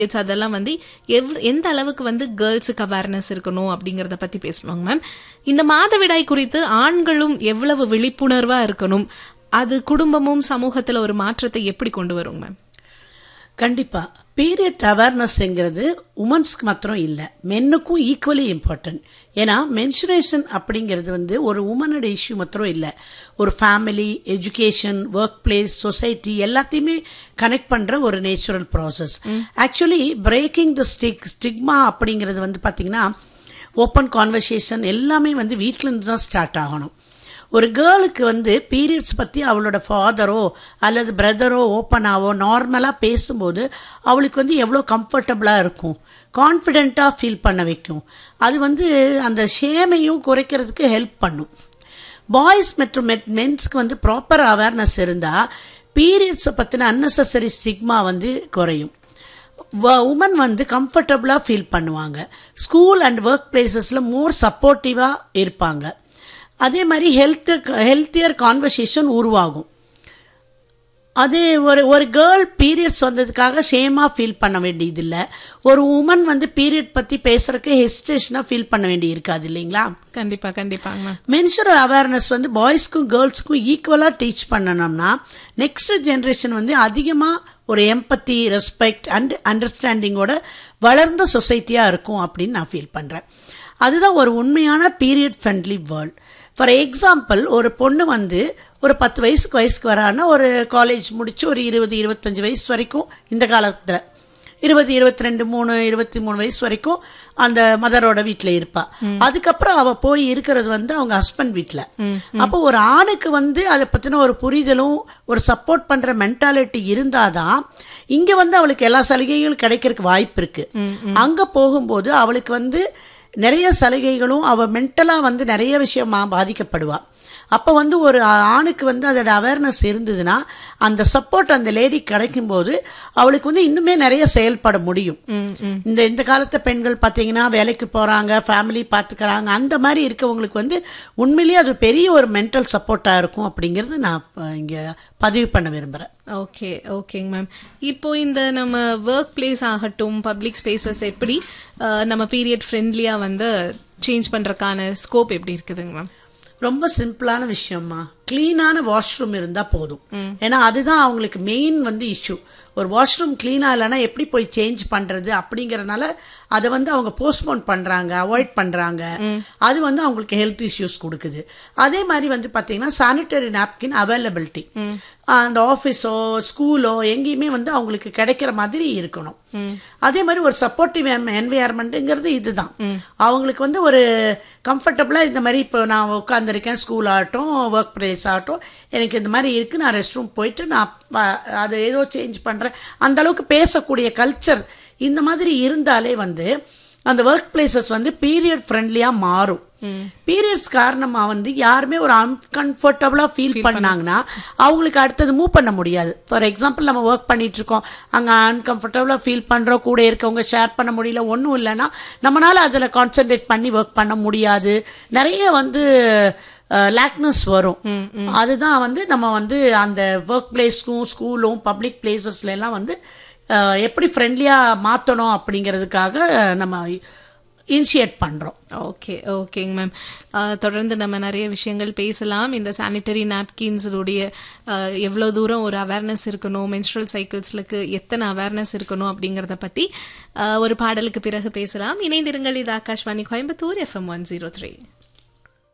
It's அதெல்லாம் வந்து எவ் எந்த அளவுக்கு வந்து கேர்ள்ஸுக்கு அவேர்னஸ் இருக்கணும் அப்படிங்கறத பத்தி பேசணுங்க மேம் இந்த மாதவிடாய் குறித்து ஆண்களும் எவ்வளவு விழிப்புணர்வா இருக்கணும் அது குடும்பமும் சமூகத்துல ஒரு மாற்றத்தை எப்படி கொண்டு வரும் மேம் கண்டிப்பா பீரியட் அவேர்னஸ்ங்கிறது உமன்ஸ்க்கு மாத்திரம் இல்லை மென்னுக்கும் ஈக்குவலி இம்பார்ட்டன்ட் ஏன்னா மென்சுரேஷன் அப்படிங்கிறது வந்து ஒரு உமனோட இஷ்யூ மாத்திரம் இல்லை ஒரு family education work place society எல்லாத்தையுமே கனெக்ட் பண்ற ஒரு natural process actually breaking the stick stigma அப்படிங்கிறது வந்து பார்த்தீங்கன்னா ஓப்பன் கான்வர்சேஷன் எல்லாமே வந்து வீட்டிலேருந்து தான் ஸ்டார்ட் ஆகணும் ஒரு கேர்ளுக்கு வந்து பீரியட்ஸ் பற்றி அவளோட ஃபாதரோ அல்லது பிரதரோ ஓப்பனாவோ நார்மலாக பேசும்போது அவளுக்கு வந்து எவ்வளோ கம்ஃபர்டபுளாக இருக்கும் கான்ஃபிடெண்ட்டாக ஃபீல் பண்ண வைக்கும் அது வந்து அந்த ஷேமையும் குறைக்கிறதுக்கு ஹெல்ப் பண்ணும் பாய்ஸ் மற்றும் மெட் மென்ஸ்க்கு வந்து ப்ராப்பர் அவேர்னஸ் இருந்தால் பீரியட்ஸை பற்றின அன்னெசரி ஸ்டிக்மா வந்து குறையும் உமன் வந்து கம்ஃபர்டபுளாக ஃபீல் பண்ணுவாங்க ஸ்கூல் அண்ட் ஒர்க் பிளேசஸில் மோர் சப்போர்ட்டிவாக இருப்பாங்க அதே மாதிரி ஹெல்த் ஹெல்த்தியர் கான்வர்சேஷன் உருவாகும் அதே ஒரு ஒரு கேர்ள் பீரியட்ஸ் வந்ததுக்காக ஷேமாக ஃபீல் பண்ண வேண்டியதில்லை ஒரு உமன் வந்து பீரியட் பற்றி பேசுறதுக்கு ஹெசிடேஷனாக ஃபீல் பண்ண வேண்டி இருக்காது இல்லைங்களா கண்டிப்பா கண்டிப்பாங்க மேம் மென்சுரல் அவேர்னஸ் வந்து பாய்ஸ்க்கும் கேர்ள்ஸ்க்கும் ஈக்குவலாக டீச் பண்ணணும்னா நெக்ஸ்ட் ஜென்ரேஷன் வந்து அதிகமாக ஒரு எம்பத்தி ரெஸ்பெக்ட் அண்ட் அண்டர்ஸ்டாண்டிங்கோட வளர்ந்த சொசைட்டியாக இருக்கும் அப்படின்னு நான் ஃபீல் பண்ணுறேன் அதுதான் ஒரு உண்மையான period friendly world for example ஒரு பொண்ணு வந்து ஒரு பத்து வயசுக்கு வயசுக்கு வரான்னா ஒரு காலேஜ் முடிச்சு ஒரு இருபது இருபத்தஞ்சு வயசு வரைக்கும் இந்த காலத்தில் இருபது இருபத்தி ரெண்டு மூணு இருபத்தி மூணு வயசு வரைக்கும் அந்த மதரோட வீட்டில் இருப்பா அதுக்கப்புறம் அவ போய் இருக்கிறது வந்து அவங்க ஹஸ்பண்ட் வீட்டில் அப்போ ஒரு ஆணுக்கு வந்து அதை பற்றின ஒரு புரிதலும் ஒரு சப்போர்ட் பண்ணுற மென்டாலிட்டி இருந்தாதான் இங்கே வந்து அவளுக்கு எல்லா சலுகைகளும் கிடைக்கிறதுக்கு வாய்ப்பு இருக்கு அங்கே போகும்போது அவளுக்கு வந்து நிறைய சலுகைகளும் அவ மென்டலாக வந்து நிறைய விஷயமா பாதிக்கப்படுவா அப்போ வந்து ஒரு ஆணுக்கு வந்து அதோட அவேர்னஸ் இருந்ததுன்னா அந்த சப்போர்ட் அந்த லேடி கிடைக்கும்போது அவளுக்கு வந்து இன்னுமே நிறைய செயல்பட முடியும் இந்த இந்த காலத்து பெண்கள் பார்த்தீங்கன்னா வேலைக்கு போகிறாங்க ஃபேமிலி பார்த்துக்கிறாங்க அந்த மாதிரி இருக்கவங்களுக்கு வந்து உண்மையிலேயே அது பெரிய ஒரு மென்டல் சப்போர்ட்டாக இருக்கும் அப்படிங்கிறது நான் இங்கே பதிவு பண்ண விரும்புகிறேன் ஓகே ஓகேங்க மேம் இப்போ இந்த நம்ம ஒர்க் பிளேஸ் ஆகட்டும் பப்ளிக் ஸ்பேசஸ் எப்படி அஹ், நம்ம பீரியட் ஃப்ரெண்ட்லியா வந்து சேஞ்ச் பண்றதுக்கான ஸ்கோப் எப்படி இருக்குதுங்க மேம் ரொம்ப சிம்பிளான விஷயம்மா கிளீனான வாஷ்ரூம் இருந்தா போதும் ஏன்னா அதுதான் அவங்களுக்கு மெயின் வந்து இஷ்யூ ஒரு வாஷ்ரூம் கிளீனா இல்லைன்னா எப்படி போய் சேஞ்ச் பண்றது அப்படிங்கறதுனால அதை வந்து அவங்க போஸ்ட்போன் பண்றாங்க அவாய்ட் பண்றாங்க அது வந்து அவங்களுக்கு ஹெல்த் இஷ்யூஸ் கொடுக்குது அதே மாதிரி வந்து பாத்தீங்கன்னா சானிட்டரி நாப்கின் அவைலபிலிட்டி அந்த ஆஃபீஸோ ஸ்கூலோ எங்கேயுமே வந்து அவங்களுக்கு கிடைக்கிற மாதிரி இருக்கணும் அதே மாதிரி ஒரு சப்போர்ட்டிவ் என்வையர்மெண்ட்டுங்கிறது இதுதான் அவங்களுக்கு வந்து ஒரு கம்ஃபர்டபுளாக இந்த மாதிரி இப்போ நான் உட்காந்துருக்கேன் ஸ்கூல் ஆகட்டும் ஒர்க் பிளேஸ் ஆகட்டும் எனக்கு இந்த மாதிரி இருக்குது நான் ரெஸ்ட் ரூம் போயிட்டு நான் ப- அதை ஏதோ சேஞ்ச் பண்ணுறேன் அந்த அளவுக்கு பேசக்கூடிய கல்ச்சர் இந்த மாதிரி இருந்தாலே வந்து அந்த ஒர்க் பிளேசஸ் வந்து பீரியட் ஃப்ரெண்ட்லியாக மாறும் பீரியட்ஸ் காரணமாக வந்து யாருமே ஒரு அன்கம்ஃபர்டபுளாக ஃபீல் பண்ணாங்கன்னா அவங்களுக்கு அடுத்தது மூவ் பண்ண முடியாது ஃபார் எக்ஸாம்பிள் நம்ம ஒர்க் பண்ணிட்டு இருக்கோம் அங்கே அன்கம்ஃபர்டபுளாக ஃபீல் பண்ணுறோம் கூட இருக்கவங்க ஷேர் பண்ண முடியல ஒன்றும் இல்லைன்னா நம்மளால அதில் கான்சென்ட்ரேட் பண்ணி ஒர்க் பண்ண முடியாது நிறைய வந்து லேக்னஸ் வரும் அதுதான் வந்து நம்ம வந்து அந்த ஒர்க் பிளேஸ்க்கும் ஸ்கூலும் பப்ளிக் பிளேசஸ்ல எல்லாம் வந்து அஹ், எப்படி ஃப்ரெண்ட்லியாக மாற்றணும் அப்படிங்கிறதுக்காக நம்ம இனிஷியேட் பண்ணுறோம் ஓகே ஓகேங்க மேம் தொடர்ந்து நம்ம நிறைய விஷயங்கள் பேசலாம் இந்த சானிட்டரி நாப்கின்ஸுடைய எவ்வளோ தூரம் ஒரு அவேர்னஸ் இருக்கணும் மென்ஸ்ட்ரல் சைக்கிள்ஸ்லுக்கு எத்தனை அவேர்னஸ் இருக்கணும் அப்படிங்கிறத பற்றி ஒரு பாடலுக்கு பிறகு பேசலாம் இணைந்திருங்கள் இது Akashvani Coimbatore FM one zero three